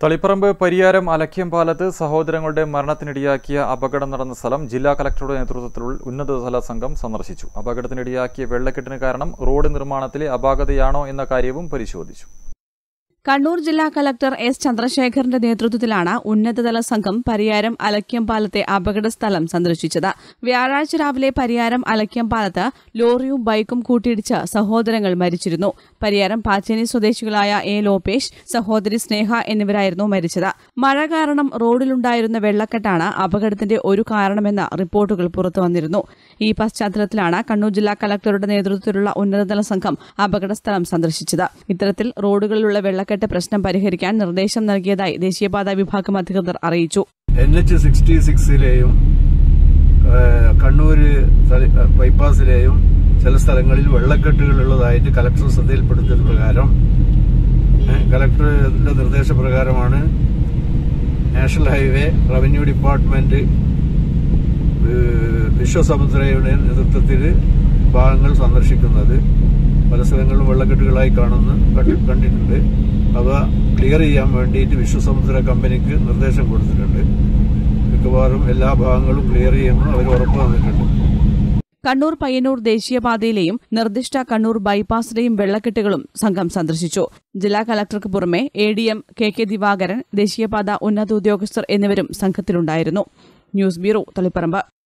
തളിപ്പറമ്പ് പരിയാരം അലക്യം പാലത്ത് സഹോദരങ്ങളുടെ മരണത്തിനിടയാക്കിയ അപകടം നടന്ന സ്ഥലം ജില്ലാ കലക്ടറുടെ നേതൃത്വത്തിൽ ഉന്നതതല സംഘം സന്ദർശിച്ചു അപകടത്തിനിടയാക്കിയ വെള്ളക്കെട്ടിന് കാരണം റോഡ് നിർമ്മാണത്തിലെ അപാകതയാണോ എന്ന കാര്യവും പരിശോധിച്ചു കണ്ണൂർ ജില്ലാ കളക്ടർ എസ് ചന്ദ്രശേഖറിന്റെ നേതൃത്വത്തിലാണ് ഉന്നതതല സംഘം പരിയാരം അലക്യം പാലത്തെ അപകട സ്ഥലം സന്ദർശിച്ചത് വ്യാഴാഴ്ച രാവിലെ പരിയാരം അലക്യം പാലത്ത് ലോറിയും ബൈക്കും കൂട്ടിയിടിച്ച് സഹോദരങ്ങൾ മരിച്ചിരുന്നു പരിയാരം പാച്ചേനി സ്വദേശികളായ എ ലോപേഷ് സഹോദരി സ്നേഹ എന്നിവരായിരുന്നു മരിച്ചത് മഴ കാരണം റോഡിലുണ്ടായിരുന്ന വെള്ളക്കെട്ടാണ് അപകടത്തിന്റെ ഒരു കാരണമെന്ന റിപ്പോർട്ടുകൾ പുറത്തുവന്നിരുന്നു ഈ പശ്ചാത്തലത്തിലാണ് കണ്ണൂർ ജില്ലാ കളക്ടറുടെ നേതൃത്വത്തിലുള്ള ഉന്നതതല സംഘം അപകടസ്ഥലം സന്ദർശിച്ചത് ഇത്തരത്തിൽ റോഡുകളിലുള്ള വെള്ളക്കെട്ട് പ്രശ്നം പരിഹരിക്കാൻ നിർദ്ദേശം നൽകിയതായി ദേശീയപാതാ വിഭാഗം അധികൃതർ അറിയിച്ചു എൻ എച്ച് സിക്സ്റ്റി സിക്സിലെയും കണ്ണൂര് തല- ബൈപ്പാസിലെയും ചില സ്ഥലങ്ങളിൽ വെള്ളക്കെട്ടുകൾ ഉള്ളതായിട്ട് കലക്ടർ ശ്രദ്ധയിൽപ്പെടുത്തിയത് പ്രകാരം ഏ, കലക്ടറുടെ നിർദ്ദേശപ്രകാരമാണ് നാഷണൽ ഹൈവേ റവന്യൂ ഡിപ്പാർട്ട്മെന്റ് ഏ, വിശ്വസമുദ്രയുടെ നേതൃത്വത്തിൽ ഭാഗങ്ങൾ സന്ദർശിക്കുന്നത് പല സ്ഥലങ്ങളിലും വെള്ളക്കെട്ടുകളായി കാണുന്നു കണ്ടി- കണ്ടിട്ടുണ്ട് അവ ക്ലിയർ ചെയ്യാൻ വേണ്ടിയിട്ട് വിശ്വസമുദ്ര കമ്പനിക്ക് നിർദ്ദേശം കൊടുത്തിട്ടുണ്ട് മിക്കവാറും എല്ലാ ഭാഗങ്ങളും ക്ലിയർ ചെയ്യുമെന്ന് അവർ ഉറപ്പ് തന്നിട്ടുണ്ട് കണ്ണൂർ പയ്യന്നൂർ ദേശീയപാതയിലെയും നിർദ്ദിഷ്ട കണ്ണൂർ ബൈപ്പാസിലെയും വെള്ളക്കെട്ടുകളും സംഘം സന്ദർശിച്ചു ജില്ലാ കലക്ടർക്ക് പുറമെ A D M K K Divakaran ദേശീയപാത ഉന്നത ഉദ്യോഗസ്ഥർ എന്നിവരും സംഘത്തിലുണ്ടായിരുന്നു ന്യൂസ് ബ്യൂറോ തളിപ്പറമ്പ്